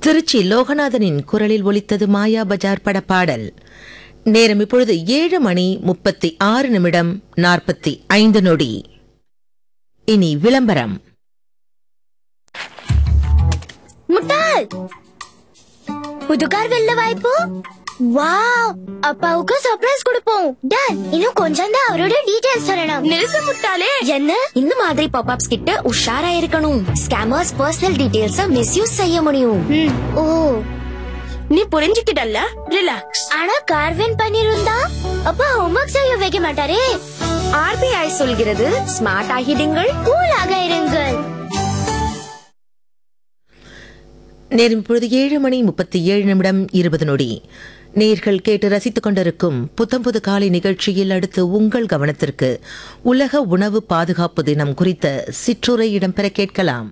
திருச்சி லோகநாதனின் குரலில் ஒலித்தது மாயா பஜார் பட பாடல் நேரம் இப்பொழுது ஏழு மணி முப்பத்தி ஆறு நிமிடம் நாற்பத்தி ஐந்து நொடி இனி விளம்பரம் முட்டாள் புது கார் வெல்ல வாய்ப்பு வாவ் அப்பாவுக்கு சர்ப்ரைஸ் கொடுப்போம் டன் இன்னும் கொஞ்சம் தான் அவரோட டீடைல்ஸ் சொல்லணும் நிறுத்து முட்டாளே என்ன இந்த மாதிரி பாப்அப்ஸ் கிட்ட உஷாரா இருக்கணும் ஸ்கேமர்ஸ் பர்சனல் டீடைல்ஸ மிஸ்யூஸ் செய்ய முடியும் ம், ஓ நீ புரிஞ்சுக்கிட்டல்ல ரிலாக்ஸ் ஆனா கார் வின் பண்ணிருந்தா அப்பா ஹோம்வொர்க் செய்ய வைக்க மாட்டாரே ஆர்பிஐ சொல்கிறது ஸ்மார்ட் ஆகிடுங்கள் கூலாக இருங்கள் நேரம் இப்பொழுது ஏழு மணி முப்பத்தி ஏழு நிமிடம் இருபது நொடி நேர்கள் கேட்டு ரசித்துக் கொண்டிருக்கும் புத்தம்புது காலை நிகழ்ச்சியில் அடுத்து உங்கள் கவனத்திற்கு உலக உணவு பாதுகாப்பு தினம் குறித்த சிற்றுரை இடம்பெற கேட்கலாம்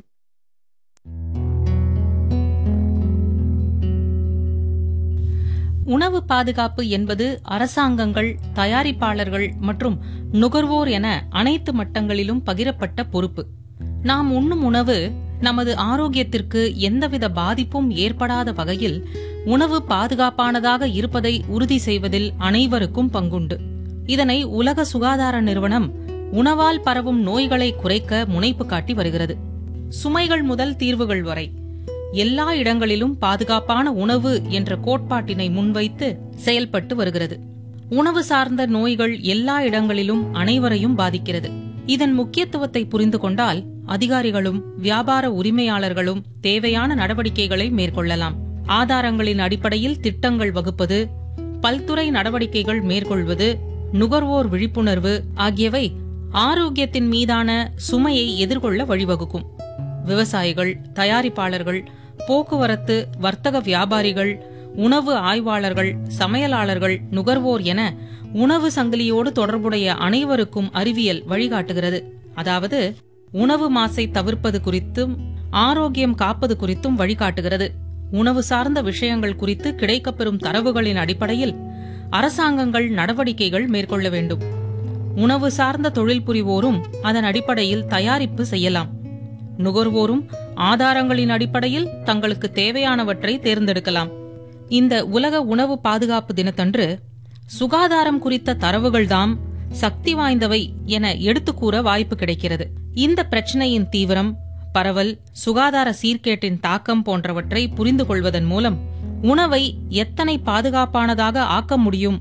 உணவு பாதுகாப்பு என்பது அரசாங்கங்கள் தயாரிப்பாளர்கள் மற்றும் நுகர்வோர் என அனைத்து மட்டங்களிலும் பகிரப்பட்ட பொறுப்பு நாம் உண்ணும் உணவு நமது ஆரோக்கியத்திற்கு எந்தவித பாதிப்பும் ஏற்படாத வகையில் உணவு பாதுகாப்பானதாக இருப்பதை உறுதி செய்வதில் அனைவருக்கும் பங்குண்டு இதனை உலக சுகாதார நிறுவனம் உணவால் பரவும் நோய்களை குறைக்க முனைப்பு காட்டி வருகிறது சுமைகள் முதல் தீர்வுகள் வரை எல்லா இடங்களிலும் பாதுகாப்பான உணவு என்ற கோட்பாட்டினை முன்வைத்து செயல்பட்டு வருகிறது உணவு சார்ந்த நோய்கள் எல்லா இடங்களிலும் அனைவரையும் பாதிக்கிறது இதன் முக்கியத்துவத்தை புரிந்து கொண்டால் அதிகாரிகளும் வியாபார உரிமையாளர்களும் தேவையான நடவடிக்கைகளை மேற்கொள்ளலாம் ஆதாரங்களின் அடிப்படையில் திட்டங்கள் வகுப்பது பல்துறை நடவடிக்கைகள் மேற்கொள்வது நுகர்வோர் விழிப்புணர்வு ஆகியவை ஆரோக்கியத்தின் மீதான சுமையை எதிர்கொள்ள வழிவகுக்கும் விவசாயிகள் தயாரிப்பாளர்கள் போக்குவரத்து வர்த்தக வியாபாரிகள் உணவு ஆய்வாளர்கள் சமையலாளர்கள் நுகர்வோர் என உணவு சங்கிலியோடு தொடர்புடைய அனைவருக்கும் அறிவியல் வழிகாட்டுகிறது அதாவது உணவு மாசை தவிர்ப்பது குறித்தும் ஆரோக்கியம் காப்பது குறித்தும் வழிகாட்டுகிறது உணவு சார்ந்த விஷயங்கள் குறித்து கிடைக்கப்பெறும் தரவுகளின் அடிப்படையில் அரசாங்கங்கள் நடவடிக்கைகள் மேற்கொள்ள வேண்டும் உணவு சார்ந்த தொழில் புரிவோரும் அதன் அடிப்படையில் தயாரிப்பு செய்யலாம் நுகர்வோரும் ஆதாரங்களின் அடிப்படையில் தங்களுக்கு தேவையானவற்றை தேர்ந்தெடுக்கலாம் இந்த உலக உணவு பாதுகாப்பு தினத்தன்று சுகாதாரம் குறித்த தரவுகள்தாம் சக்தி வாய்ந்தவை என எடுத்துக் கூற வாய்ப்பு கிடைக்கிறது இந்த பிரச்சனையின் தீவிரம் பரவல் சுகாதார சீர்கேட்டின் தாக்கம் போன்றவற்றை புரிந்து கொள்வதன் மூலம் உணவை எத்தனை பாதுகாப்பானதாக ஆக்க முடியும்